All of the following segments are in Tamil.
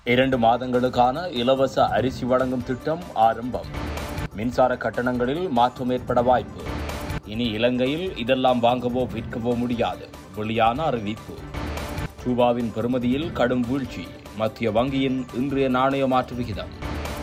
இரண்டு மாதங்களுக்கான இலவச அரிசி வழங்கும் திட்டம் ஆரம்பம் மின்சார கட்டணங்களில் மாற்றம் ஏற்பட வாய்ப்பு இனி இலங்கையில் இதெல்லாம் வாங்கவோ விற்கவோ முடியாது வெளியான அறிவிப்பு ரூபாவின் பெறுமதியில் கடும் வீழ்ச்சி மத்திய வங்கியின் இன்றைய நாணய மாற்று விகிதம்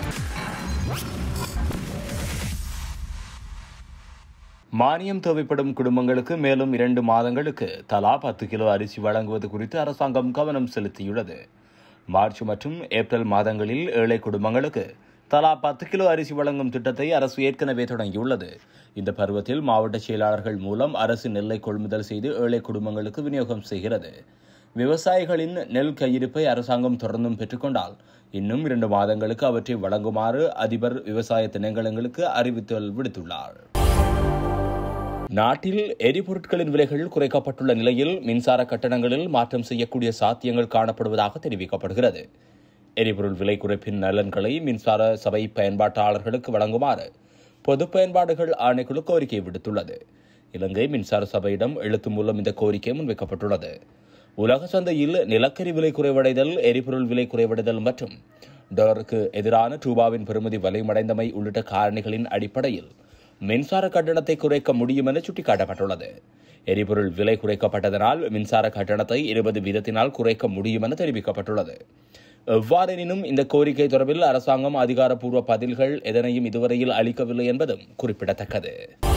மானியம் தேவைப்படும் குடும்பங்களுக்கு மேலும் இரண்டு மாதங்களுக்கு தலா பத்து கிலோ அரிசி வழங்குவது குறித்து அரசாங்கம் கவனம் செலுத்தியுள்ளது மார்ச் மற்றும் ஏப்ரல் மாதங்களில் ஏழை குடும்பங்களுக்கு தலா பத்து கிலோ அரிசி வழங்கும் திட்டத்தை அரசு ஏற்கனவே தொடங்கியுள்ளது இந்த பருவத்தில் மாவட்ட செயலாளர்கள் மூலம் அரசு நெல்லை கொள்முதல் செய்து ஏழை குடும்பங்களுக்கு விநியோகம் செய்கிறது விவசாயிகளின் நெல் கையிருப்பை அரசாங்கம் தொடர்ந்தும் பெற்றுக்கொண்டால் இன்னும் இரண்டு மாதங்களுக்கு அவற்றை வழங்குமாறு அதிபர் விவசாய திணைக்களங்களுக்கு அறிவித்தல் விடுத்துள்ளார் நாட்டில் எரிபொருட்களின் விலைகள் குறைக்கப்பட்டுள்ள நிலையில் மின்சார கட்டணங்களில் மாற்றம் செய்யக்கூடிய சாத்தியங்கள் காணப்படுவதாக தெரிவிக்கப்படுகிறது எரிபொருள் விலை குறைப்பின் நலன்களை மின்சார சபை பயன்பாட்டாளர்களுக்கு வழங்குமாறு பொது பயன்பாடுகள் ஆணைக்குழு கோரிக்கை விடுத்துள்ளது இலங்கை மின்சார சபையிடம் எழுத்து மூலம் இந்த கோரிக்கை முன்வைக்கப்பட்டுள்ளது உலக சந்தையில் நிலக்கரி விலை குறைவடைதல் எரிபொருள் விலை குறைவடைதல் மற்றும் டாலருக்கு எதிரான ரூபாவின் பெறுமதி வலிமடைந்தமை உள்ளிட்ட காரணிகளின் அடிப்படையில் மின்சார கட்டணத்தை குறைக்க முடியும் என சுட்டிக்காட்டப்பட்டுள்ளது எரிபொருள் விலை குறைக்கப்பட்டதனால் மின்சார கட்டணத்தை இருபது வீதத்தினால் குறைக்க முடியும் என தெரிவிக்கப்பட்டுள்ளது எவ்வாறெனினும் இந்த கோரிக்கை தொடர்பில் அரசாங்கம் அதிகாரப்பூர்வ பதில்கள் எதனையும் இதுவரையில் அளிக்கவில்லை என்பதும் குறிப்பிடத்தக்கது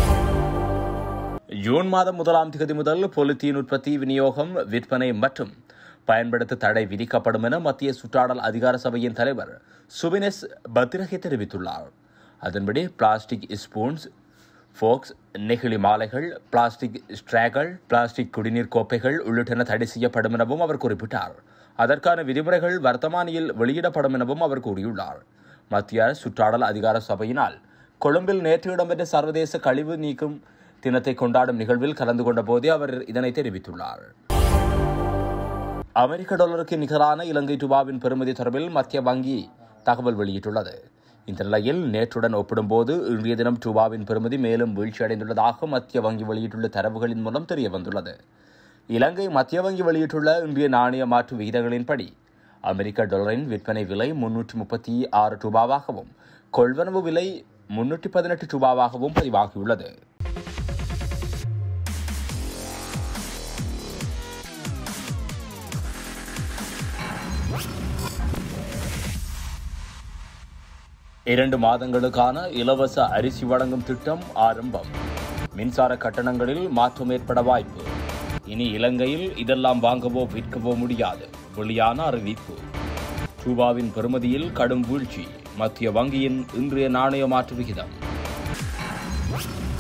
ஜூன் மாதம் முதலாம் தேதி முதல் பொலித்தீன் உற்பத்தி விநியோகம் விற்பனை மற்றும் பயன்படுத்த தடை விதிக்கப்படும் என மத்திய சுற்றாடல் அதிகார சபையின் தலைவர் சுபினெஸ் பத்திரகே தெரிவித்துள்ளார் அதன்படி பிளாஸ்டிக் ஸ்பூன்ஸ் ஃபோக்ஸ் நெகிழி மாலைகள் பிளாஸ்டிக் ஸ்ட்ராகள் பிளாஸ்டிக் குடிநீர் கோப்பைகள் உள்ளிட்டன தடை செய்யப்படும் எனவும் அவர் குறிப்பிட்டார் அதற்கான விதிமுறைகள் வர்த்தமானியில் வெளியிடப்படும் எனவும் அவர் கூறியுள்ளார் மத்திய சுற்றாடல் அதிகார சபையினால் கொழும்பில் நேற்று இடம்பெற்ற சர்வதேச கழிவு நீக்கும் தினத்தை கொண்டாடும் நிகழ்வில் கலந்து கொண்ட போதே அவர் இதனை தெரிவித்துள்ளார் அமெரிக்க டாலருக்கு நிகரான இலங்கை ரூபாவின் பெறுமதி தொடர்பில் மத்திய வங்கி தகவல் வெளியிட்டுள்ளது இந்த நிலையில் நேற்றுடன் ஒப்பிடும்போது இன்றைய தினம் ரூபாவின் பெறுமதி மேலும் வீழ்ச்சியடைந்துள்ளதாக மத்திய வங்கி வெளியிட்டுள்ள தரவுகளின் மூலம் தெரிய வந்துள்ளது இலங்கை மத்திய வங்கி வெளியிட்டுள்ள இன்றைய நாணய மாற்று விகிதங்களின்படி அமெரிக்க டாலரின் விற்பனை விலை முன்னூற்றி முப்பத்தி ஆறு ரூபாவாகவும் கொள்வனவு விலை முன்னூற்றி பதினெட்டு ரூபாவாகவும் பதிவாகியுள்ளது இரண்டு மாதங்களுக்கான இலவச அரிசி வழங்கும் திட்டம் ஆரம்பம் மின்சார கட்டணங்களில் மாற்றம் ஏற்பட வாய்ப்பு இனி இலங்கையில் இதெல்லாம் வாங்கவோ விற்கவோ முடியாது வெளியான அறிவிப்பு ரூபாவின் பெறுமதியில் கடும் வீழ்ச்சி மத்திய வங்கியின் இன்றைய நாணய மாற்று விகிதம்